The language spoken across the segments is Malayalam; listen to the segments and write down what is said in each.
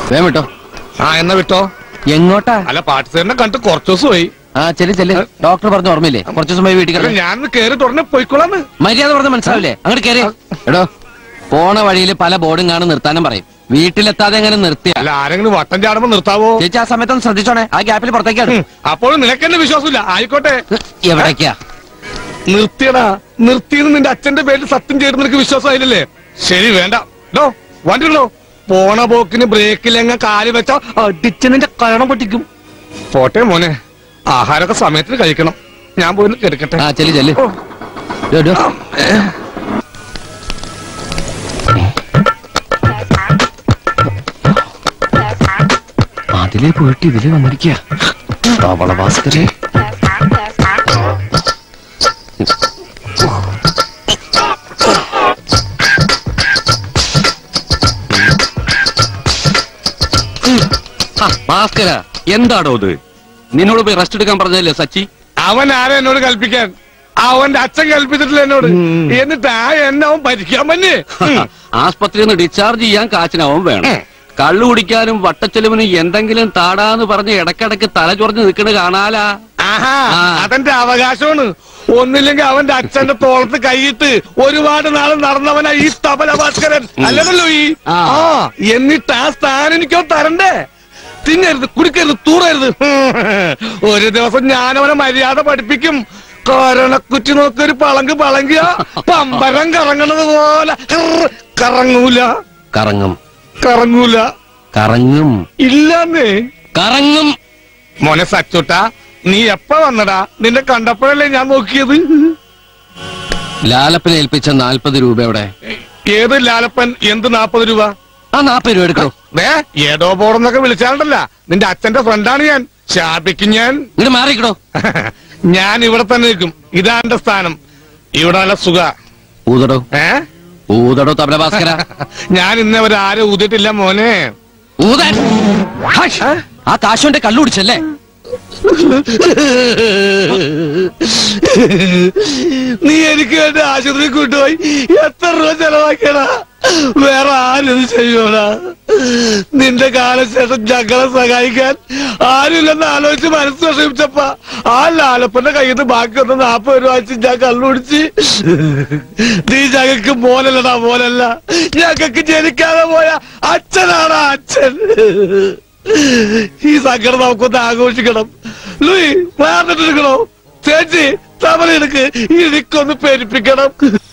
വേം വിട്ടോ ആ എന്നാ വിട്ടോ എങ്ങോട്ടാ അല്ല പാട്ടുകാരനെ കണ്ടിട്ട് കുറച്ചു ദിവസമായി ആ ചെല്ലു ചെല്ലു ഡോക്ടർ പറഞ്ഞ ഓർമ്മയില്ലേ കുറച്ച് ദിവസം പോയി വീട്ടിൽ അല്ല കിടന്ന് ഞാൻ കേറി തുടനെ പോയിക്കോളാന്ന് മര്യാദ പറഞ്ഞ മനസ്സിലാവില്ലേ അങ്ങോട്ട് കയറി എടോ പോണ വഴിയിൽ പല ബോർഡും കാണും നിർത്താനും പറയും വീട്ടിലെത്താതെ എങ്ങനെ നിർത്തിയ അല്ല ആരെങ്കിലും വട്ടം ചാടുമ്പോ നിർത്താവോ ചേച്ചി ആ സമയത്തൊന്ന് ശ്രദ്ധിച്ചോണേ ആ ഗ്യാപ്പിൽ പുറത്തേക്കാണ് ഹും, അപ്പോഴും നിനക്കെന്നെ വിശ്വാസമില്ല ആയിക്കോട്ടെ എവിടേക്കാ നിർത്തിയടാ നിർത്തിയെന്ന് നിന്റെ അച്ഛന്റെ പേരിൽ സത്യം ചെയ്ത് നിനക്ക് വിശ്വാസമായില്ലേ ശരി വേണ്ട ഡോ വണ്ടി ഉള്ളോ പോണ പോക്കിന് ബ്രേക്കിലെങ്ങ കാല് വെച്ചാ അടിച്ച് നിന്റെ കരണം പൊട്ടിക്കും പോട്ടെ മോനെ ആഹാരമൊക്കെ സമയത്തിന് കഴിക്കണം ഞാൻ പോയി കെടുക്കട്ടെ ആ ചെല്ലു ചെല്ലു ഓ, ഡോ, ഡോ. അതിലേ പോയിട്ട് ഇതിലേ വന്നിരിക്കുക തവള ഭാസ്കരേ ആ, ഭാസ്കര എന്താടോ ഇത് നിന്നോട് പോയി റെസ്റ്റ് എടുക്കാൻ പറഞ്ഞതല്ലേ സച്ചി അവൻ ആരാ എന്നോട് കൽപ്പിക്കാൻ അവന്റെ അച്ഛൻ കൽപ്പിച്ചിട്ടില്ല എന്നോട് എന്നിട്ട് ആ എന്നെ അവൻ ഭരിക്കാൻ പറ്റേ ആസ്പത്രിയിൽ നിന്ന് ഡിസ്ചാർജ് ചെയ്യാൻ കാച്ചിനാവും വേണം ഉം. കള്ളു കുടിക്കാനും വട്ടച്ചെലവിനും എന്തെങ്കിലും താടാന്ന് പറഞ്ഞ് ഇടക്കിടക്ക് തല ചൊറഞ്ഞ് നിൽക്കണ കാണാലാ ആഹാ ആ. അതെന്റെ അവകാശമാണ് ഒന്നില്ലെങ്കിൽ അവന്റെ അച്ഛന്റെ തോളത്ത് കൈയിട്ട് ഒരുപാട് നാൾ നടന്നവനാ ഈ തപല ഭാസ്കരൻ അല്ലതല്ലോ ഈ ആ. ആ എന്നിട്ട് ആ സ്ഥാനം എനിക്കോ തരണ്ടേ തിന്നരുത് കുടിക്കരുത് തൂറരുത് ഒരു ദിവസം ഞാനവനെ മര്യാദ പഠിപ്പിക്കും കോരണക്കുറ്റി നോക്കൊരു പളങ്ക് പളങ്കിയ പമ്പരം കറങ്ങണത് പോലെ കിർ കറങ്ങൂല കറങ്ങും കറങ്ങൂല കറങ്ങും ഇല്ലാന്നേ കറങ്ങും മോനെ സച്ചുട്ട നീ എപ്പ വന്നടാ നിന്നെ കണ്ടപ്പോഴല്ലേ ഞാൻ നോക്കിയത് ലാലപ്പനെ ഏൽപ്പിച്ച നാൽപ്പത് രൂപ എവിടെ ഏത് ലാലപ്പൻ എന്ത് നാപ്പത് രൂപ ആ നാൽപ്പത് രൂപ എടുക്കോ ദേ ഏതോ ബോർഡെന്നൊക്കെ വിളിച്ചാണ്ടല്ല നിന്റെ അച്ഛന്റെ ഫ്രണ്ടാണ് ഞാൻ ശാപിക്കും ഞാൻ ഇങ്ങോട്ട് മാറിക്കടോ ഞാൻ ഇവിടെ തന്നെ നിൽക്കും ഇതാ എന്റെ സ്ഥാനം ഇവിടെ നല്ല സുഖ ഊതടോ ഏ ഊതടോ തബല ഭാസ്കര ഞാൻ ഇന്ന് അവരെ ആരും ഊതിട്ടില്ല മോനെ ഊതാൻ ഹാഷ്. ആ കാശുന്റെ കള്ളു കുടിച്ചല്ലേ നീ എനിക്ക് വേണ്ടി ആശുപത്രി കൊണ്ടുപോയി എത്ര രൂപ ചെലവാക്കിയടാ വേറെ ആരും ഇത് ചെയ്യൂടാ നിന്റെ കാലശേഷം ഞങ്ങളെ സഹായിക്കാൻ ആരുമില്ലെന്ന് ആലോചിച്ച് മനസ്സ് വിഷമിച്ചപ്പ ആ ലാലപ്പന്റെ കയ്യിൽ നിന്ന് ബാക്കി വന്ന നാപ്പത് രൂപ വെച്ച് ഞാൻ കള്ളുപിടിച്ച് നീ ഞങ്ങൾക്ക് മോനല്ലടാ മോനല്ല ഞങ്ങൾക്ക് ജനിക്കാതെ പോയ അച്ഛനാണ് അച്ഛൻ ഈ സങ്കടം നമുക്കൊന്ന് ആഘോഷിക്കണം ലൂയി പ്രാർത്ഥിട്ടെടുക്കണോ ചേച്ചി തവണ എടുക്ക് എനിക്കൊന്ന് പെരുപ്പിക്കണം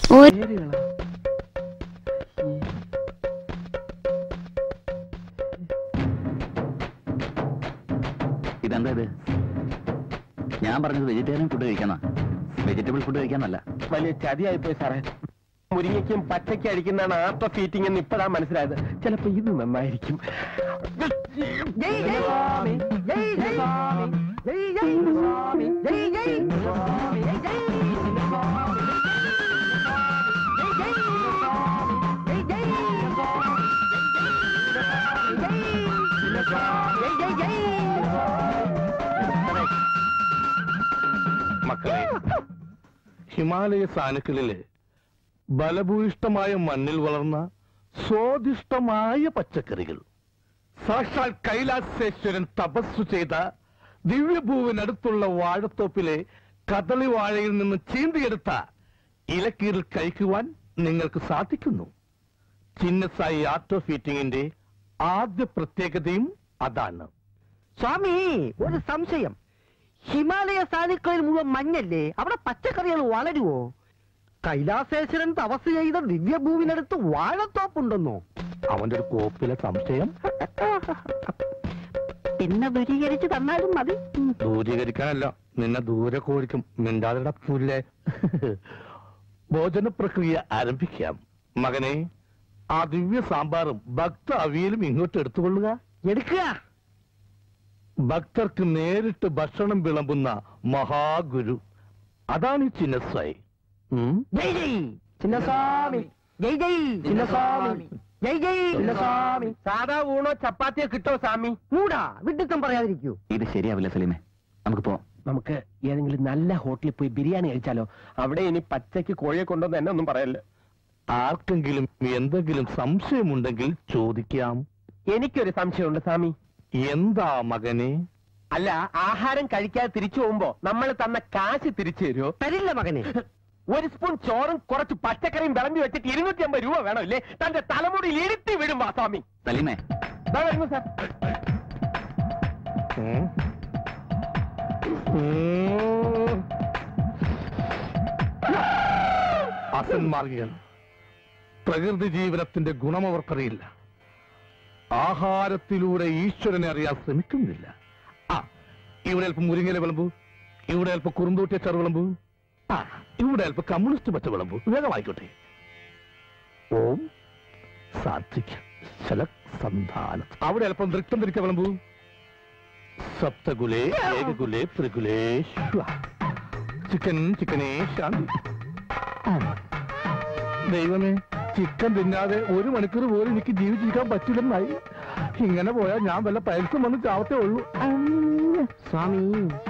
ഇതെന്താ ഇത് ഞാൻ പറഞ്ഞത് വെജിറ്റേറിയൻ ഫുഡ് കഴിക്കാന്നാ വെജിറ്റബിൾ ഫുഡ് കഴിക്കാന്നല്ല വലിയ ചതിയായിപ്പോയി സാറേ മുരിങ്ങയ്ക്കും പച്ചയ്ക്ക് അടിക്കുന്നതാണ് ആർട്ട് ഓഫ് ഈറ്റിംഗ് എന്ന് ഇപ്പോഴാ മനസ്സിലായത് ചിലപ്പോ ഇത് നന്നായിരിക്കും മക്കളെ ഹിമാലയ സാനുക്കളില് ബലഭൂയിഷ്ടമായ മണ്ണിൽ വളർന്ന സ്വാദിഷ്ടമായ പച്ചക്കറികൾ സാക്ഷാൽ കൈലാസേശ്വരൻ തപസ്സു ചെയ്ത ദിവ്യഭൂവിനടുത്തുള്ള വാഴത്തോപ്പിലെ കദളി വാഴയിൽ നിന്ന് ചീന്തിയെടുത്ത ഇലക്കീറിൽ കഴിക്കുവാൻ നിങ്ങൾക്ക് സാധിക്കുന്നു ചിന്നസായി ആർട്ട് ഓഫ് ഈറ്റിംഗിന്റെ ആദ്യ പ്രത്യേകതയും അതാണ് സ്വാമി ഒരു സംശയം ഹിമാലയ സാനുക്കളിൽ മുഴുവൻ മഞ്ഞല്ലേ അവിടെ പച്ചക്കറികൾ വളരുവോ കൈലാസേശ്വരൻ തപസ് ചെയ്ത ദിവ്യഭൂവിനടുത്ത് വാഴത്തോപ്പുണ്ടെന്നോ അവന്റെ ഒരു കോപ്പിലെ സംശയം പിന്നെ ദൂരീകരിച്ച് തന്നാലും മതി ദൂരീകരിക്കാനല്ല നിന്നെ ദൂരെ കോഴിക്കും മിണ്ടാതിട പുല്ലേ ഭോജന പ്രക്രിയ ആരംഭിക്കാം മകനെ ആ ദിവ്യ സാമ്പാറും ഭക്ത അവിയലും ഇങ്ങോട്ട് എടുത്തുകൊള്ളുക എടുക്കുക ഭക്തർക്ക് നേരിട്ട് ഭക്ഷണം വിളമ്പുന്ന മഹാഗുരു അതാണ് ഈ ചിന്നസ്വായി ഉം? ജയ് ജയ് ചിന്നസ്വാമി ജയ് ജയ് ചിന്നസ്വാമി ജയ് ജയ് ചിന്നസ്വാമി സാധാ ഊണോ ചപ്പാത്തിയോ കിട്ടോ സ്വാമി മൂടാ വിഡിത്തം പറയാതിരിക്കൂ ഇത് ശരിയാവില്ല സലീമെ നമുക്ക് പോവാം നമുക്ക് ഏതെങ്കിലും നല്ല ഹോട്ടലിൽ പോയി ബിരിയാണി കഴിച്ചാലോ അവിടെ ഇനി പച്ചയ്ക്ക് കോഴിയെ കൊണ്ടുവന്ന് എന്നെ ഒന്നും പറയല്ലേ ആർക്കെങ്കിലും എന്തെങ്കിലും സംശയമുണ്ടെങ്കിൽ ചോദിക്കാം എനിക്കൊരു സംശയമുണ്ട് സ്വാമി എന്താ മകനെ അല്ല ആഹാരം കഴിക്കാതെ തിരിച്ചു പോകുമ്പോ നമ്മൾ തന്ന കാശ് തിരിച്ചു തരുമോ തരില്ല മകനെ ഒരു സ്പൂൺ ചോറും കുറച്ച് പച്ചക്കറിയും വിളമ്പി വെച്ചിട്ട് ഇരുന്നൂറ്റി അമ്പത് രൂപ വേണമല്ലേ തന്റെ തലമുടി ഇരുത്തി വിടും വാ സ്വാമി സലീമേ ദാ വരുന്നു സാർ ഉം. ഉം. അസന്മാർഗികൾ പ്രകൃതി ജീവനത്തിന്റെ ഗുണം അവർക്കറിയില്ല ആഹാരത്തിലൂടെ ഈശ്വരനെ അറിയാൻ ശ്രമിക്കുന്നില്ല ആ ഇവിടെ അല്പം മുരിങ്ങല വിളമ്പു ഇവിടെ അല്പം കുറുന്തൂട്ടിയ ചെറു വിളമ്പു ആ ഇവിടെ അല്പം കമ്മ്യൂണിസ്റ്റ് പച്ച വിളമ്പു വേഗമായിക്കോട്ടെ ഓം സാത്വിക ശലക് സന്ധാനം അവിടെ അല്പം ദൃക്തം തിരിച്ച വിളമ്പു സപ്തകുലേ ഏകകുലേ ത്രികുലേ ശ്വ. ചിക്കൻ ചിക്കനേ ശാന്തി ദൈവമേ ചിക്കൻ തിന്നാതെ ഒരു മണിക്കൂർ പോലും എനിക്ക് ജീവിച്ചിരിക്കാൻ പറ്റില്ലെന്നായി ഇങ്ങനെ പോയാൽ ഞാൻ വല്ല പൈൽസും വന്ന് ചാവത്തേ ഉള്ളൂ സ്വാമി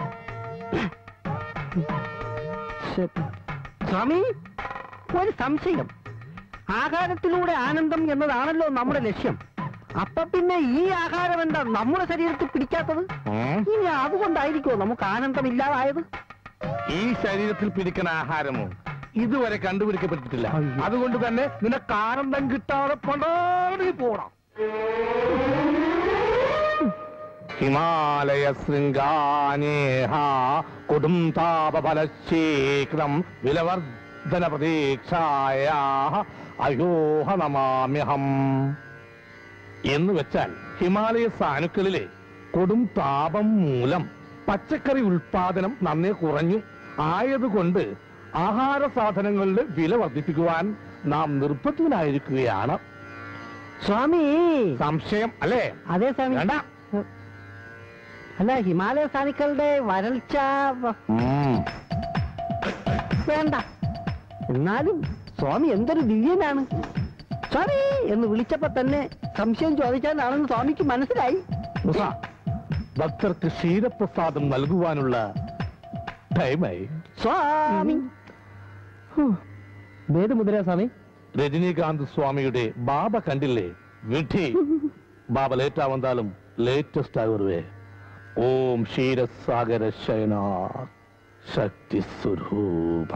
സ്വാമി ഒരു സംശയം ആഹാരത്തിലൂടെ ആനന്ദം എന്നതാണല്ലോ നമ്മുടെ ലക്ഷ്യം അപ്പൊ പിന്നെ ഈ ആഹാരം എന്താ നമ്മുടെ ശരീരത്തിൽ പിടിക്കാത്തത് ഇനി അതുകൊണ്ടായിരിക്കോ നമുക്ക് ആനന്ദമില്ലാതായത് ഈ ശരീരത്തിൽ പിടിക്കുന്ന ആഹാരമോ ഇതുവരെ കണ്ടുപിടിക്കപ്പെട്ടിട്ടില്ല അതുകൊണ്ട് തന്നെ നിനക്ക് ആനന്ദം കിട്ടാതെ പണ്ടാടി പോണം ഹിമാലയ ശൃംഗാനേഹ കൊടും താപഫലശീഘ്രം വിലവർദ്ധന പ്രതീക്ഷായ അയോഹ നമാമ്യഹം എന്ന് വെച്ചാൽ ഹിമാലയ സാനുക്കളിലെ കൊടും താപം മൂലം പച്ചക്കറി ഉൽപാദനം നന്നേ കുറഞ്ഞു ആയതുകൊണ്ട് ആഹാര സാധനങ്ങളുടെ വില വർദ്ധിപ്പിക്കുവാൻ നാം നിർബന്ധിതനായിരിക്കുകയാണ് സ്വാമി സംശയം അല്ലേ അതെ സ്വാമി വേണ്ട അല്ല ഹിമാലയ സാനിക്കളുടെ വരൾച്ച വ- ഉം. വേണ്ട എന്നാലും സ്വാമി എന്തൊരു ദിവ്യനാണ് സ്വാമി എന്ന് വിളിച്ചപ്പോ തന്നെ സംശയം ചോദിച്ചാലാണെന്ന് സ്വാമിക്ക് മനസ്സിലായി മുസ, ഭക്തർക്ക് ക്ഷീരപ്രസാദം നൽകുവാനുള്ള ടൈമായി സ്വാമി ഏത് മുദ്ര സ്വാമി രജനീകാന്ത് സ്വാമിയുടെ ബാബ കണ്ടില്ലേ വിധി ബാബ ലേറ്റ് ആവന്താലും ലേറ്റസ്റ്റ് ആകുവേ ഓം ക്ഷീരസാഗര ശയന ശക്തി സ്വരൂപ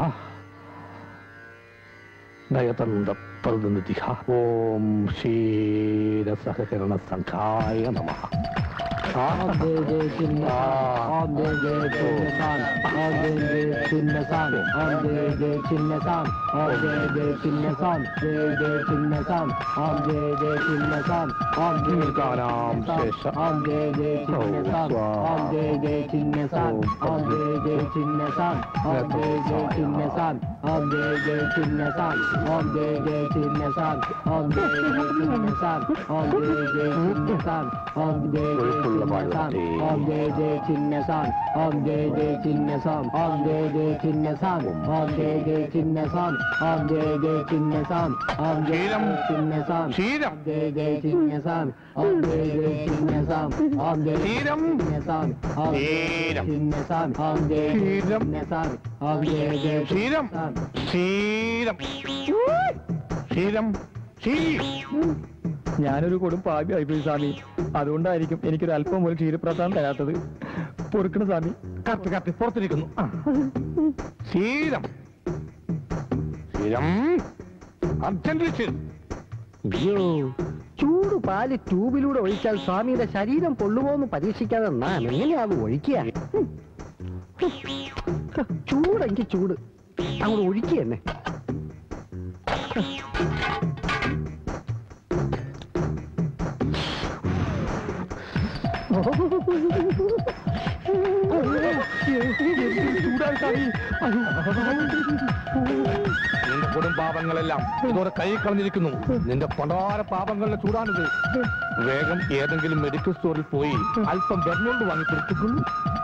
നയതന്ത പ്രതിനിധി ഓം ക്ഷീരസഹകരണ സംഘായ നമ ഓം ജയ ജയ ചിന്ന ഓം ജയ ജയ ചിന്നസാൻ ഓം ജയ ജയ ചിന്നസാൻ ഓം ജയ ജയ ചിന്നസാൻ ഓം ജയ ജയ ചിന്നസാൻ ജയ ജയ ചിന്നസാൻ ഓം ജയ ജയ ചിന്നസാൻ ഓം ജയ നിൽക്കാനാം ശേഷ ഓം ജയ ജയ ചിന്നസാൻ ഓം ജയ ജയ ചിന്നസാൻ ഓം ജയ ജയ ചിന്നസാൻ ഓം ജയ ജയ ചിന്നസാൻ ഓം ജയ ജയ ചിന്നസാൻ ഓം ജയ ജയ ചിന്നസാൻ ഓം ജയ ജയ ചിന്നസാൻ ഓം ജയ ജയ ചിന്നസാൻ ഓം ജയ ജയ ഒഴുക്കുള്ള ചിന്നസാൻ വെള്ളത്തിൽ. ഓം ജയ ജയ ചിന്നസാൻ ഓം ജയ ജയ ചിന്നസാൻ ഓം ജയ ജയ ചിന്നസാൻ ഓം ജയ ജയ ചിന്നസാൻ ഓം ജയ ജയ ചിന്നസാൻ ഓം ജയ ജയ ചിന്നസാൻ ക്ഷീരം ജയ ജയ ചിന്നസാൻ ഓം ജയ ജയ ചിന്നസാൻ ഓം ജയ ക്ഷീരം ചിന്നസാൻ ഓം ജയ ക്ഷീരം ചിന്നസാൻ ഓം ജയ ക്ഷീരം ചിന്നസാൻ ഓം ജയ ജയ ക്ഷീരം ക്ഷീരം ക്ഷീരം ക്ഷീരം ഞാനൊരു കൊടും പാപിയായി പോയി സ്വാമി അതുകൊണ്ടായിരിക്കും എനിക്കൊരു അല്പം പോലും ക്ഷീരപ്രസാദം തരാത്തത് പൊറുക്കണ സ്വാമി കത്തി കത്തി പുറത്തിരിക്കുന്നു ആ. ക്ഷീരം ക്ഷീരം അർജന്റ് ക്ഷീരം അയ്യോ ചൂട് പാല് ട്യൂബിലൂടെ ഒഴിച്ചാൽ സ്വാമിയുടെ ശരീരം പൊള്ളുമോന്ന് പരീക്ഷിക്കാതെ നാം എങ്ങനെയാവും ഒഴിക്കുക ഉം. ചൂടെങ്കിൽ ചൂട് അങ്ങോട്ട് ഒഴിക്കുക തന്നെ ചൂടാണ് സ്വാമി നിന്റെ കൊടും പാപങ്ങളെല്ലാം ഇതോടെ കൈ കളഞ്ഞിരിക്കുന്നു നിന്റെ പണ്ടാര പാപങ്ങളുടെ ചൂടാണിത് വേഗം ഏതെങ്കിലും മെഡിക്കൽ സ്റ്റോറിൽ പോയി അല്പം ബെർണോൾഡ് വാങ്ങി കൊടുത്തുകൊള്ളു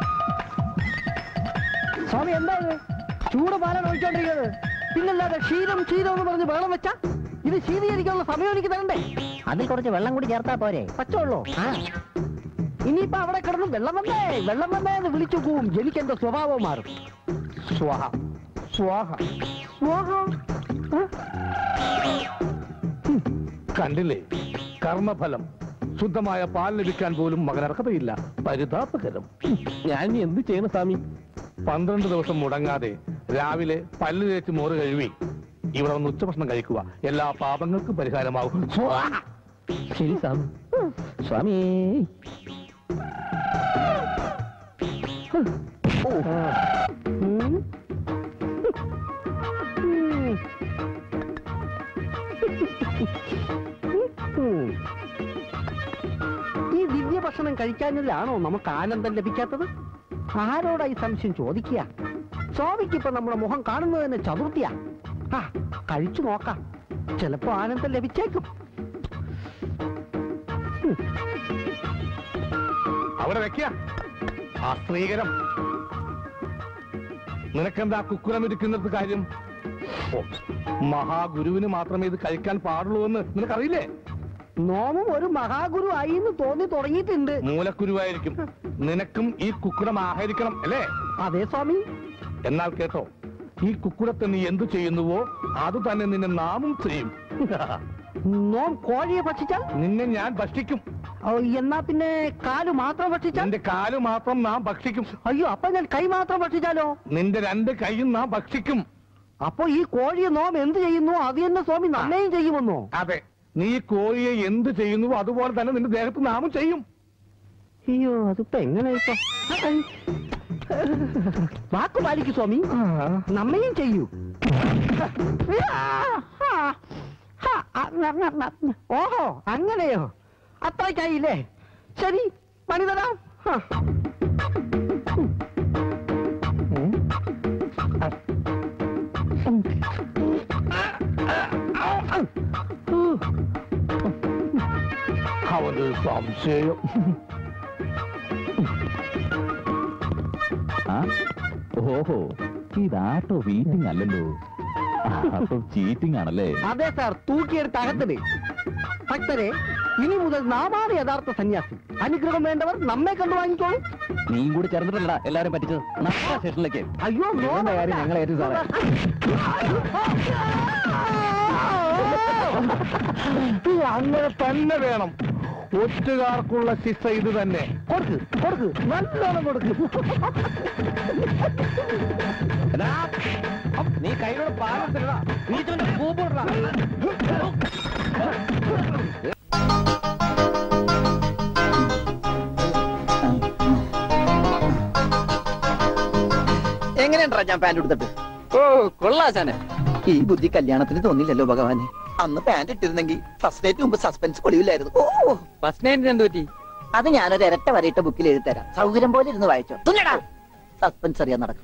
സ്വാമി എന്താ ഇത് ചൂട് പാലാണ് ഒഴിച്ചോണ്ടിരിക്കുന്നത് പിന്നല്ലാതെ ക്ഷീരം ക്ഷീരം എന്ന് പറഞ്ഞ് വെള്ളം വെച്ചാ ഇത് ശീതീകരിക്കാനുള്ള സമയം എനിക്ക് തരണ്ടേ അതിൽ കുറച്ച് വെള്ളം കൂടി ചേർത്താ പോരെ പച്ചവെള്ളോ ആ ഇനിയിപ്പോ അവിടെ കിടന്ന് വെള്ളം വന്നേ വെള്ളം വന്നേ എന്ന് വിളിച്ചു പോവും എനിക്ക് എന്റെ സ്വഭാവം മാറും സ്വാഹ സ്വാഹ ഓഹോ. ആ, കണ്ടില്ലേ കർമ്മഫലം ശുദ്ധമായ പാൽ ലഭിക്കാൻ പോലും മകൻ അർഹതയില്ല പരിതാപകരം ഞാൻ ഇനി എന്ത് ചെയ്യണം സ്വാമി പന്ത്രണ്ട് ദിവസം മുടങ്ങാതെ രാവിലെ പല്ല് തേച്ച് മോറ് കഴുകി ഇവിടെ വന്ന് ഉച്ചഭക്ഷണം കഴിക്കുക എല്ലാ പാപങ്ങൾക്കും പരിഹാരമാകും സ്വാ. ശരി സ്വാമി സ്വാമി ഈ ദിവ്യ ഭക്ഷണം കഴിക്കാഞ്ഞതിലാണോ നമുക്ക് ആനന്ദം ലഭിക്കാത്തത് ആരോടാ ഈ സംശയം ചോദിക്കുക സ്വാമിക്ക് ഇപ്പൊ നമ്മുടെ മുഖം കാണുന്നത് തന്നെ ചതുർത്ഥിയാ ആ കഴിച്ചു നോക്കാം ചിലപ്പോ ആനന്ദം ലഭിച്ചേക്കും അവിടെ വെക്ക ആ സ്ത്രീകരം നിനക്കെന്താ കുക്കുരം ഇരിക്കുന്നത് കാര്യം ഓ മഹാഗുരുവിന് മാത്രമേ ഇത് കഴിക്കാൻ പാടുള്ളൂ എന്ന് നിനക്കറിയില്ലേ നോമും ഒരു മഹാഗുരു ആയി എന്ന് തോന്നി തുടങ്ങിയിട്ടുണ്ട് മൂലക്കുരുവായിരിക്കും നിനക്കും ഈ കുക്കുരം ആഹരിക്കണം അല്ലേ അതെ സ്വാമി എന്നാൽ കേട്ടോ ഈ കുക്കുരത്തെ നീ എന്തു ചെയ്യുന്നുവോ അത് തന്നെ നിന്നെ നാമും ചെയ്യും നോം കോഴിയെ ഭക്ഷിച്ചാൽ നിന്നെ ഞാൻ ഭക്ഷിക്കും ഓ, എന്നാ പിന്നെ കാല് മാത്രം ഭക്ഷിച്ചാൽ നിന്റെ കാല് മാത്രം നാം ഭക്ഷിക്കും അയ്യോ അപ്പൊ ഞാൻ കൈ മാത്രം ഭക്ഷിച്ചാലോ നിന്റെ രണ്ട് കൈയും നാം ഭക്ഷിക്കും അപ്പൊ ഈ കോഴിയെ നോം എന്ത് ചെയ്യുന്നു അത് തന്നെ സ്വാമി നമ്മയും ചെയ്യുമെന്നോ അതെ നീ കോഴിയെ എന്ത് ചെയ്യുന്നുവോ അതുപോലെ തന്നെ നിന്റെ ദേഹത്ത് നാമും ചെയ്യും അയ്യോ അതിപ്പോ എങ്ങനെ ഇപ്പൊ വാക്ക് പാലിക്കു സ്വാമി നമ്മയും ചെയ്യൂ ഓഹോ അങ്ങനെയോ അത്രയ്ക്കായില്ലേ ശരി പണി തരാം ഹാ. അവനൊരു സംശയം ആ ഓഹോ ഇതാട്ടോ വീറ്റിംഗ് അല്ലല്ലോ അപ്പൊ ചീറ്റിംഗ് ആണല്ലേ അതെ സാർ തൂക്കിയെടുത്ത് അകത്തിട് ഭക്തരെ ഇനി മുതൽ നാമാണ് യഥാർത്ഥ സന്യാസി അനുഗ്രഹം വേണ്ടവർ നമ്മെ കണ്ടു വാങ്ങിക്കോളൂ നീയും കൂടി ചേർന്നിട്ടല്ലടാ എല്ലാരും പറ്റിച്ചത് നമ്മുടെ സ്റ്റേഷനിലേക്ക് അയ്യോ ഇവന്റെ കാര്യം ഞങ്ങൾ ഏറ്റു സാറേ. അങ്ങനെ തന്നെ വേണം ഒറ്റുകാർക്കുള്ള ശിക്ഷ ഇത് തന്നെ കൊടുക്ക് കൊടുക്ക് നല്ലോണം കൊടുക്ക് നീ കൈയോട് പാലത്തിലടാ വീട്ടിന്റെ കൂപ്പിടടാ എങ്ങനെയുണ്ടാ ഞാൻ പാന്റ് എടുത്തിട്ട് ഓ കൊള്ളാശാനെ ഈ ബുദ്ധി കല്യാണത്തിന് തോന്നില്ലല്ലോ ഭഗവാനെ അന്ന് പാന്റ് ഇട്ടിരുന്നെങ്കിൽ ഫസ്റ്റ് ഡേറ്റ് മുമ്പ് സസ്പെൻസ് പൊളിയില്ലായിരുന്നു ഓ ഫസ്റ്റ് നൈറ്റിന് എന്ത് പറ്റി അത് ഞാനൊരു ഇരട്ട വരയിട്ട ബുക്കിൽ എഴുതി തരാം സൗകര്യം പോലെ ഇരുന്ന് വായിച്ചോ തുന്നടാ സസ്പെൻസ് അറിയാൻ നടക്കും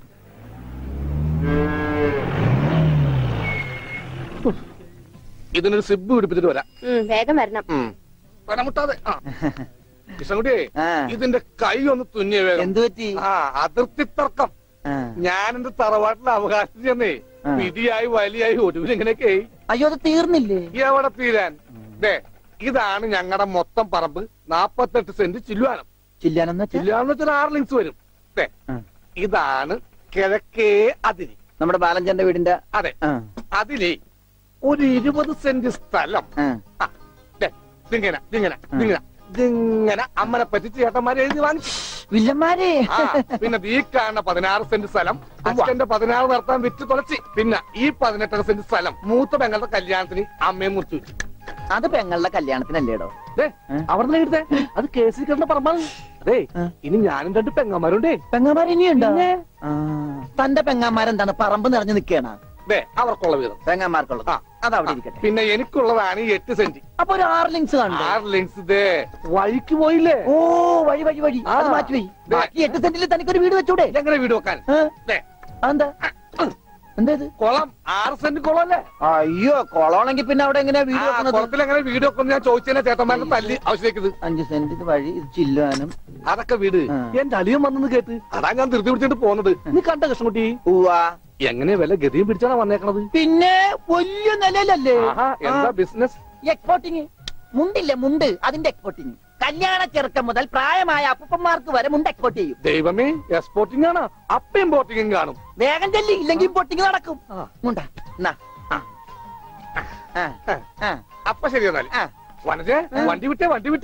ഇതിനൊരു സിബ് പിടിപ്പിച്ചിട്ട് വരാം ഉം, വേഗം വരണം വരമുട്ടാതെ ആ കൃഷ്ണൻകുട്ടിയെ ആ. ഇതിന്റെ കൈ ഒന്ന് തുന്നിയ വേഗം എന്തു പറ്റി ആ അതിർത്തി തർക്കം ആ. ഞാൻ എന്റെ തറവാട്ടിലെ അവകാശം ചെന്നേ ആ. വിധിയായി വലിയായി ഒടുവിൽ ഇങ്ങനെയൊക്കെ അയ്യോ അത് തീർന്നില്ലേ എവിടെ തീരാൻ ദേ ഇതാണ് ഞങ്ങളുടെ മൊത്തം പറമ്പ് നാപ്പത്തെട്ട് സെന്റ് ചില്ലുവാനം ചില്ലാനെന്ന് വെച്ചാ ചില്ലുവാനം വെച്ചാൽ ആറ് ലിങ്സ് വരും ദേ ആ. ഇതാണ് കിഴക്കേ അതിരി നമ്മുടെ ബാലഞ്ചന്റെ വീടിന്റെ അതെ ആ, അതിലേ ഒരു ഇരുപത് സെന്റ് സ്ഥലം ആ. ആ, ദേ, ഇതിങ്ങനെ ഇതിങ്ങനെ ഇതിങ്ങനെ ഇതിങ്ങനെ അമ്മനെ പറ്റി ചേട്ടന്മാരെ എഴുതി വാങ്ങിച്ചു വില്ലന്മാരെ ആ, പിന്നെ ഈ കാണുന്ന പതിനാറ് സെന്റ് സ്ഥലം അച്ഛന്റെ പതിനാറ് നടത്താൻ വിറ്റ് തുളച്ചി പിന്നെ ഈ പതിനെട്ടര സെന്റ് സ്ഥലം മൂത്ത പെങ്ങളുടെ കല്യാണത്തിന് അമ്മയെ മുറിച്ചു വെച്ചു അത് പെങ്ങളുടെ കല്യാണത്തിനല്ലേടോ ദേ, ഏ? അവിടെ നിന്ന് എഴുതേ അത് കേസിൽ കിടന്ന പറമ്പാണ് അതെ ആ. ഇനി ഞാനും രണ്ട് പെങ്ങന്മാരുണ്ടേ പെങ്ങാമാർ ഇനിയുണ്ടോ ആ, തന്റെ പെങ്ങാമാരെന്താണ് പറമ്പ് നിറഞ്ഞു നിൽക്കണ ദേ അവർക്കുള്ള വീതം പെങ്ങാമാർക്കുള്ളത് ആ. അത് അവിടെ ഇരിക്കട്ടെ പിന്നെ എനിക്കുള്ളതാണ് ഈ എട്ട് സെന്റ് അപ്പൊ ഒരു ആറ് ലിങ്സ് കാണണ്ടേ ആറ് ലിങ്സ് ദേ വഴിക്ക് പോയില്ലേ ഓ വഴി വഴി വഴി ആ. അത് മാറ്റി പോയി ദേ. ബാക്കി എട്ട് സെന്റിൽ തനിക്കൊരു വീട് വെച്ചൂടെ എങ്ങനെ വീട് വെക്കാൻ ഏ? ദേ, അതെന്താ എന്താ ഇത് കുളം ആറ് സെന്റ് കുളം അല്ലേ അയ്യോ കൊളമാണെങ്കിൽ പിന്നെ അവിടെ എങ്ങനെയാ വീട് ആ, വെക്കുന്നത് കുളത്തിൽ എങ്ങനെ വീട് വെക്കുന്നു ഞാൻ ചോദിച്ചതിനെ ചേട്ടന്മാരുടെ തല്ലി ആവശ്യത്തേക്ക് അഞ്ച് സെന്റ് ഇത് വഴി ഇത് ചില്ലാനും അതൊക്കെ വീട് ആ. എന്റെ അളിയൻ വന്നെന്ന് കേട്ട് അതാ ഞാൻ ധൃതി പിടിച്ചിട്ട് പോകുന്നത് നീ കണ്ട കൃഷ്ണൻകുട്ടി ഉവാ എങ്ങനെ വല്ല ഗതിയും പിടിച്ചാണ് വന്നേക്കണത് പിന്നെ വലിയ നിലയിലല്ലേ ആഹാ, എന്താ ബിസിനസ് എക്സ്പോർട്ടിങ് മുണ്ടില്ലേ മുണ്ട് അതിന്റെ എക്സ്പോർട്ടിങ് കല്യാണ ചെറുക്കം മുതൽ പ്രായമായ അപ്പന്മാർക്ക് വരെ മുണ്ട് എക്സ്പോർട്ട് ചെയ്യും ദൈവമേ എക്സ്പോർട്ടിംഗ് ആണ് അപ്പ ഇമ്പോർട്ടിംഗും കാണും വേഗം ചെല്ലി ഇല്ലെങ്കിൽ ഇമ്പോർട്ടിങ് നടക്കും ആ. മുണ്ട എന്നാ. ആ. ആ. ആ. അപ്പൊ ശരി എന്നാല് ആ. വനജേ വണ്ടി വിട്ടേ വണ്ടി വിട്ടേ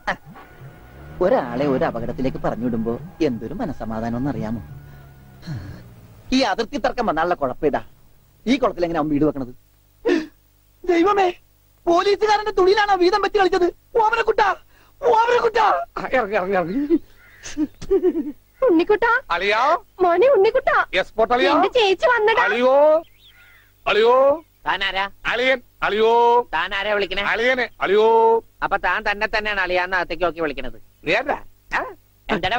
ഒരാളെ ഒരു അപകടത്തിലേക്ക് പറഞ്ഞുവിടുമ്പോ എന്തൊരു മനസമാധാനം എന്നറിയാമോ ഈ അതിർത്തി തർക്കം വന്നാലുള്ള കുഴപ്പമിതാ ഈ കുളത്തിൽ എങ്ങനെ അവൻ വീട് വെക്കണത് ദൈവമേ പോലീസുകാരന്റെ തുണിയിലാണോ വീതം വെച്ച് കളിച്ചത് ഓമനക്കുട്ട ഓമനക്കുട്ട ഇറങ്ങി ഇറങ്ങി ഇറങ്ങി ഉണ്ണിക്കുട്ടാ അളിയാ മോനെ ഉണ്ണിക്കുട്ടാ എസ്പോർട്ട് അളിയാ എന്റെ ചേച്ചി വന്നടാ അളിയോ അളിയോ താനാരാ അളിയൻ അളിയോ താനാരാ വിളിക്കണേ അളിയനെ അളിയോ അപ്പൊ താൻ തന്നെ തന്നെയാണ് അളിയാന്ന് അകത്തേക്ക് നോക്കി വിളിക്കണത് നേരാ എന്താടാ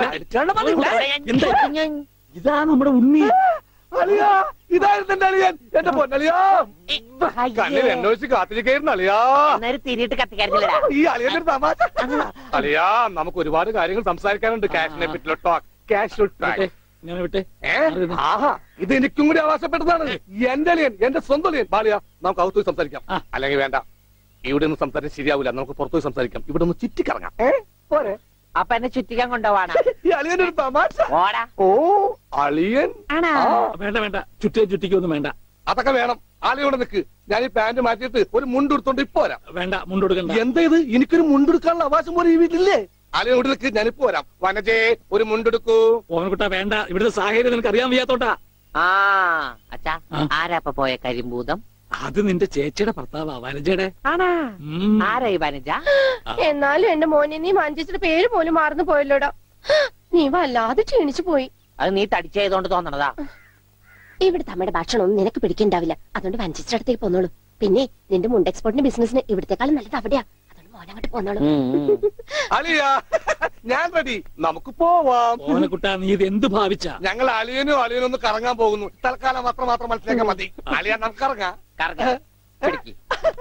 ഇതാ നമ്മുടെ ഉണ്ണി അളിയാ ഇതായിരുന്നു എന്റെ അളിയൻ എന്റെ പൊന്നളിയാ കണ്ണിൽ എന്നോച്ച് കാത്തിരിക്കായിരുന്നു അളിയാ അന്നേരം തിരിയിട്ട് കത്തിക്കാരില്ലടാ ഈ അളിയന്റെ ഒരു തമാശ അളിയാ നമുക്ക് ഒരുപാട് കാര്യങ്ങൾ സംസാരിക്കാനുണ്ട് ക്യാഷിനെ പറ്റിയുള്ള ടോക്ക് ക്യാഷ് ഞാൻ വിട്ടെ ഏ? ആഹാ ഇത് എനിക്കും കൂടി അവകാശപ്പെട്ടതാണ് എന്റെ അളിയൻ എന്റെ സ്വന്തം അളിയൻ ബാലിയ നമുക്ക് അകത്ത് പോയി സംസാരിക്കാം ആ. അല്ലെങ്കിൽ വേണ്ട ഇവിടെ നിന്ന് സംസാരിച്ചാൽ ശരിയാവില്ല നമുക്ക് പുറത്തു പോയി സംസാരിക്കാം ഇവിടെ നിന്ന് ചുറ്റിക്കറങ്ങാം ഏ? പോരെ അപ്പൊ എന്നെ ചുറ്റിക്കാൻ കൊണ്ടുപോവാണ് ഈ അളിയന്റെ ഒരു തമാശ ഓടാ ഓ അളിയൻ ആണാ ആ, വേണ്ട വേണ്ട ചുറ്റേ ചുറ്റിക്കൊന്നും വേണ്ട അതൊക്കെ വേണം ആളിയോടെ നിക്ക് ഞാൻ ഈ പാന്റ് മാറ്റിയിട്ട് ഒരു മുണ്ടെടുത്തോണ്ട് ഇപ്പൊ വരാം വേണ്ട മുണ്ടൊടുക്കണ്ട എന്താ ഇത് എനിക്കൊരു മുണ്ടെടുക്കാനുള്ള അവകാശം പോലെ ഈ വീട്ടിലില്ലേ ആളിയോട് നിക്ക് ഞാനിപ്പോ വരാം വനജേ ഒരു മുണ്ടെടുക്കൂ ഓമനക്കുട്ട വേണ്ട ഇവിടുത്തെ സാഹചര്യം നിനക്ക് അറിയാൻ വയ്യാത്തോട്ടാ ആ അച്ഛാ ആ. ആരാ അപ്പൊ പോയ കരിമ്പൂതം അത് നിന്റെ ചേച്ചിയുടെ ഭർത്താവാ വനജയുടെ ആണാ ഉം. ആരാ ഈ വനജ എന്നാലും എന്റെ മോനെ നീ മഞ്ചിച്ചിട്ട് പേര് പോലും മറന്നു പോയല്ലോടാ നീ വല്ലാതെ ക്ഷീണിച്ചു പോയി അത് നീ തടിച്ചതുകൊണ്ട് തോന്നണതാ ഇവിടുത്തെ അമ്മയുടെ ഭക്ഷണമൊന്നും നിനക്ക് പിടിക്കണ്ടാവില്ല അതുകൊണ്ട് വഞ്ചിച്ചിട്ട് അടുത്തേക്ക് പോന്നോളൂ പിന്നെ നിന്റെ മുണ്ട് എക്സ്പോർട്ടിന്റെ ബിസിനസിന് ഇവിടത്തെക്കാളും നല്ലത് അവിടെയാ അതുകൊണ്ട് മോനങ്ങോട്ട് പോന്നോളൂ അലിയ ഞാൻ റെഡി നമുക്ക് പോവാം ഓമനക്കുട്ട നീ ഇത് എന്ത് ഭാവിച്ചാ ഞങ്ങൾ അലിയനും അലിയനും ഒന്ന് കറങ്ങാൻ പോകുന്നു തൽക്കാലം മാത്രം മാത്രം മനസ്സിലാക്കാൻ മതി അലിയ നമുക്ക് ഇറങ്ങാം കറങ്ങ പിടിക്ക്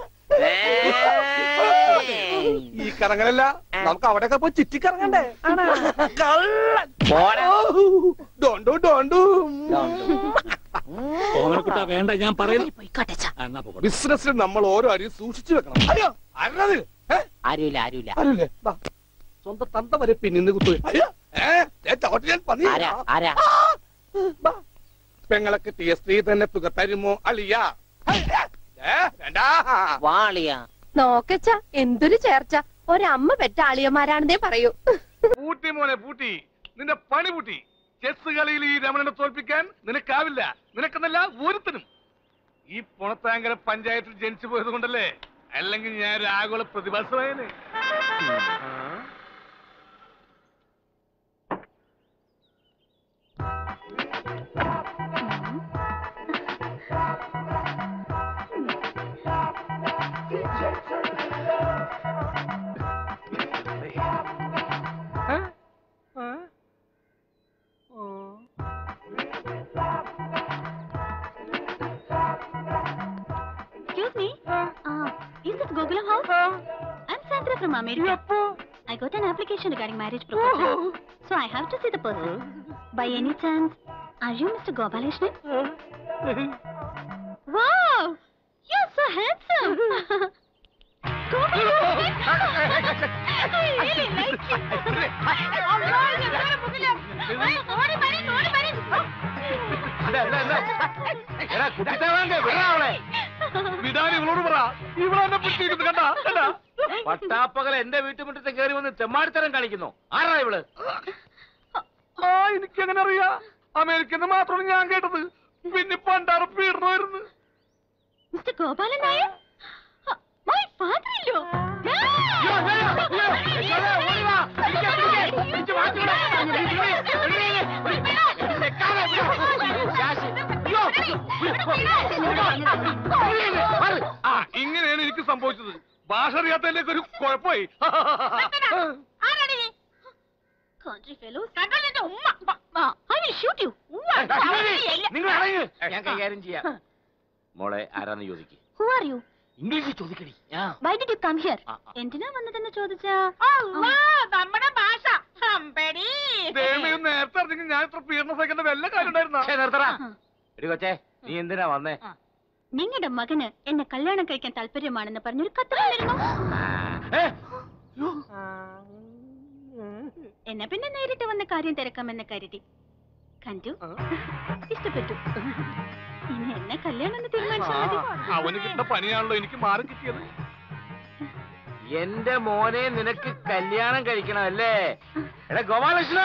ഈ കറങ്ങലല്ല നമുക്ക് അവിടെയൊക്കെ പോയി ചുറ്റിക്കറങ്ങണ്ടേ കള്ളൻ പോടാ. ഡോണ്ടു ഡോണ്ടു ഓമനക്കുട്ട വേണ്ട ഞാൻ പറയുന്നു പോയിക്കോട്ടെ ചാ. ആ, എന്നാ പോകട്ടെ. ബിസിനസ്സിൽ നമ്മൾ ഓരോ അരിയും സൂക്ഷിച്ചു വെക്കണം അയ്യോ അരുന്നത് ആരുമില്ല ആരുമില്ല അല്ലേ സ്വന്തം തന്ത വരെ പിന്നിന്ന് കുത്തു അയ്യോ ഏ, ഏ, ചവിട്ടി ഞാൻ പന്നി. ആരാ ആരാ ബാ. പെങ്ങളെ കിട്ടിയ സ്ത്രീ തന്നെ തുക തരുമോ അളിയ ഏ, വേണ്ടാ വാളിയാ നോക്കച്ച എന്തൊരു ചേർച്ച ഒരമ്മ പെറ്റ ആളിയന്മാരാണെന്നേ പറയൂ പൂട്ടി മോനെ പൂട്ടി നിന്റെ പണി പൂട്ടി ചെസ് കളിയിൽ ഈ രമണനെ തോൽപ്പിക്കാൻ നിനക്കാവില്ല നിനക്കെന്നല്ല ഒരുത്തനും ഈ പുണത്താങ്കര പഞ്ചായത്തിൽ ജനിച്ചു പോയത് കൊണ്ടല്ലേ അല്ലെങ്കിൽ ഞാൻ ഒരു ആഗോള പ്രതിഭാസമായേനെ Excuse me. Uh, is it Gokulam House? I'm Sandra from America. I got an application regarding marriage proposal. So I have to see the person. By any chance, are you Mr. Gopalishnan? Wow! You're so handsome! Gopalishnan! I really like you. Allah, എന്തൊരു മുകിലം. ഓടി വരി, ഓടി വരി. വിടാൻ ഇവളോട് പറ ഇവളെന്നെ പിടിച്ചിരിക്കുന്നു കണ്ടാ കണ്ടാ പട്ടാപ്പകൽ എന്റെ വീട്ടുമുറ്റത്ത് കയറി വന്ന് തെമ്മാടിത്തരം കളിക്കുന്നു ആരാ ഇവള് ആ എനിക്കെങ്ങനെ അറിയാ അമേരിക്കന്ന് മാത്രമാണ് ഞാൻ കേട്ടത് പിന്നെ പണ്ടാറ് പീഡനമായിരുന്നു Mr. Gopalan Nair? Uh, My father-in-law! ആ ഇങ്ങനെയാണ് എനിക്ക് സംഭവിച്ചത് ഭാഷ അറിയാത്തതിന്റെ ഒരു കുഴപ്പമായി Country fellows. Uh, I will shoot you. നിങ്ങൾ അറിയൂ ഞാൻ കൈകാര്യം ചെയ്യാം മോളെ ആരാന്ന് ചോദിക്കും Who are you? ഇംഗ്ലീഷിൽ ചോദിക്കടി ആ Why did you come here? ആ, ആ. എന്തിനാ വന്നതെന്ന് ചോദിച്ചാ നമ്മുടെ ഭാഷ ദൈവമേ, ഇത് നേരത്തെ അറിഞ്ഞെങ്കിൽ ഞാൻ ഇത്ര പീഡന സഹിക്കേണ്ട വല്ല കാര്യം ഉണ്ടായിരുന്ന ഛേ, നിർത്തടാ എടി കൊച്ചേ നീ എന്തിനാ വന്നേ നിങ്ങളുടെ മകന് എന്നെ കല്യാണം കഴിക്കാൻ താല്പര്യമാണെന്ന് പറഞ്ഞൊരു കത്ത് വന്നിരുന്നു ഏ, എന്നാ പിന്നെ നേരിട്ട് വന്ന കാര്യം തിരക്കാമെന്ന് കരുതി കണ്ടു ഇഷ്ടപ്പെട്ടു ഇനി എന്നെ കല്യാണം എന്ന് തീരുമാനിച്ചാൽ മതി അവന് കിട്ടുന്ന പണിയാണല്ലോ എനിക്ക് മാറി കിട്ടിയത് എന്റെ മോനെ നിനക്ക് കല്യാണം കഴിക്കണം അല്ലേ എടാ ഗോപാലകൃഷ്ണ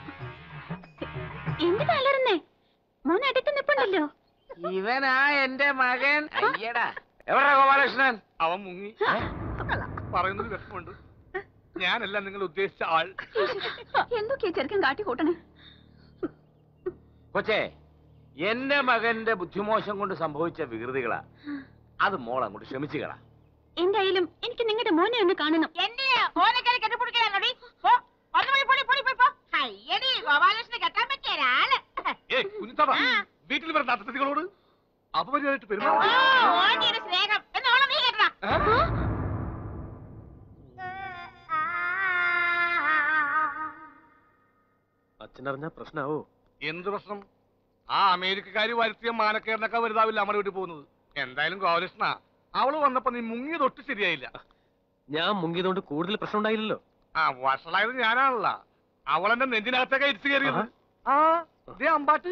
എന്തിനാ അലറുന്നേ മോൻ അടുത്ത് നിപ്പുണ്ടല്ലോ ഇവനാ എന്റെ മകൻ അയ്യടാ എവിടാ ഗോപാലകൃഷ്ണൻ അവൻ മുങ്ങി പറയുന്നത് വ്യക്തമുണ്ട് ഞാനല്ല നിങ്ങൾ ഉദ്ദേശിച്ച ആൾ എന്തൊക്കെയാ ചെറുക്കൻ കാട്ടി കൂട്ടണേ കൊച്ചേ എന്റെ മകന്റെ ബുദ്ധിമോശം കൊണ്ട് സംഭവിച്ച വികൃതികളാ അത് മോൾ അങ്ങോട്ട് ക്ഷമിച്ചുകളാ എന്തായാലും എനിക്ക് നിങ്ങളുടെ മോനെ ഒന്ന് കാണണം എന്നെയാ ഓനക്കരി കെട്ടിപ്പിടിക്കലാണോടി പോ ഒന്ന് പോയി പൊടി പൊടി പോയി പോ അയ്യടി ഗോപാലകൃഷ്ണന് കെട്ടാൻ പറ്റിയ ഒരാള് ഏ കുഞ്ഞിത്താത്ത വീട്ടിൽ വരുന്ന അതിഥികളോട് അപമര്യാദയായിട്ട് ഓ, പെരുമാറും ഓന്റെ ഒരു സ്നേഹം എന്നോളം നീ കേട്ടാ അച്ഛനറിഞ്ഞ പ്രശ്നാവോ എന്ത് പ്രശ്നം ആ അമേരിക്കക്കാര് വരുത്തിയ മാനക്കേറിനൊക്കെ വലുതാവില്ല നമ്മുടെ വീട്ടിൽ പോകുന്നത് എന്തായാലും ഗോപാലകൃഷ്ണ അവള് വന്നപ്പോ നീ മുങ്ങി തൊട്ട് ശരിയായില്ല ഞാൻ മുങ്ങിയതുകൊണ്ട് കൂടുതൽ പ്രശ്നം ഉണ്ടായില്ലല്ലോ ആ വഷളായത് ഞാനാണല്ല അവളെന്റെ നെഞ്ചിനകത്തേക്ക് ഇരിച്ചു കയറിയത് ആ ദേ അമ്പാട്ട്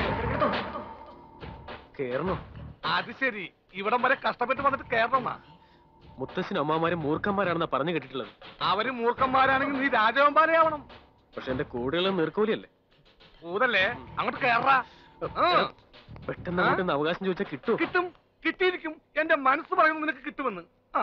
കേറണോ അത് ശരി ഇവിടം വരെ കഷ്ടപ്പെട്ട് വന്നിട്ട് കേറണമാ മുത്തശ്ശനും അമ്മമാരും മൂർഖന്മാരാണെന്നാ പറഞ്ഞു കേട്ടിട്ടുള്ളത് അവര് മൂർഖന്മാരാണെങ്കിൽ നീ രാജവന്മാരെയാവണം പക്ഷെ എന്റെ കൂടെയുള്ള നീർക്കോലിയല്ലേ കൂതല്ലേ അങ്ങോട്ട് കേറാ ആ, പെട്ടെന്ന് അങ്ങോട്ട് അവകാശം ചോദിച്ചാൽ കിട്ടുമോ കിട്ടും കിട്ടിയിരിക്കും എന്റെ മനസ്സ് പറയുന്നു നിനക്ക് കിട്ടുമെന്ന് ആ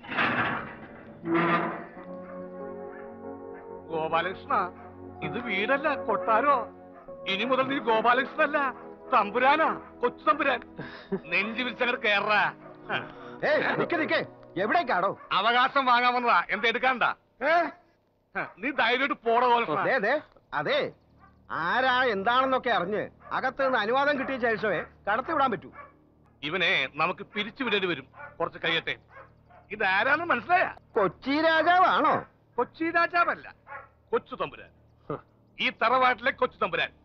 ഗോപാലകൃഷ്ണ ഇത് വീടല്ല കൊട്ടാരോ ഇനി മുതൽ നീ ഗോപാലകൃഷ്ണനല്ല തമ്പുരാനാ കൊച്ചു തമ്പുരാൻ നെഞ്ചു വിരിച്ചങ്ങോട്ട് കേറാ നിക്ക് നിക്ക് എവിടേക്കാടോ അവകാശം വാങ്ങാൻ വന്നതാ എന്താ എടുക്കാണ്ട നീ ധൈര്യമായിട്ട് പോട ദേ, ദേ, അതെ ആരാ എന്താണെന്നൊക്കെ അറിഞ്ഞ് അകത്ത് നിന്ന് അനുവാദം കിട്ടിയ ശേഷമേ കടത്തി വിടാൻ പറ്റൂ ഇവനെ നമുക്ക് പിരിച്ചു വിടേണ്ടി വരും കുറച്ച് കഴിയട്ടെ ഇതാരാന്ന് മനസ്സിലായ കൊച്ചി രാജാവാണോ കൊച്ചി രാജാവല്ല കൊച്ചു തമ്പുരാൻ ഈ തറവാട്ടിലെ കൊച്ചു തമ്പുരാൻ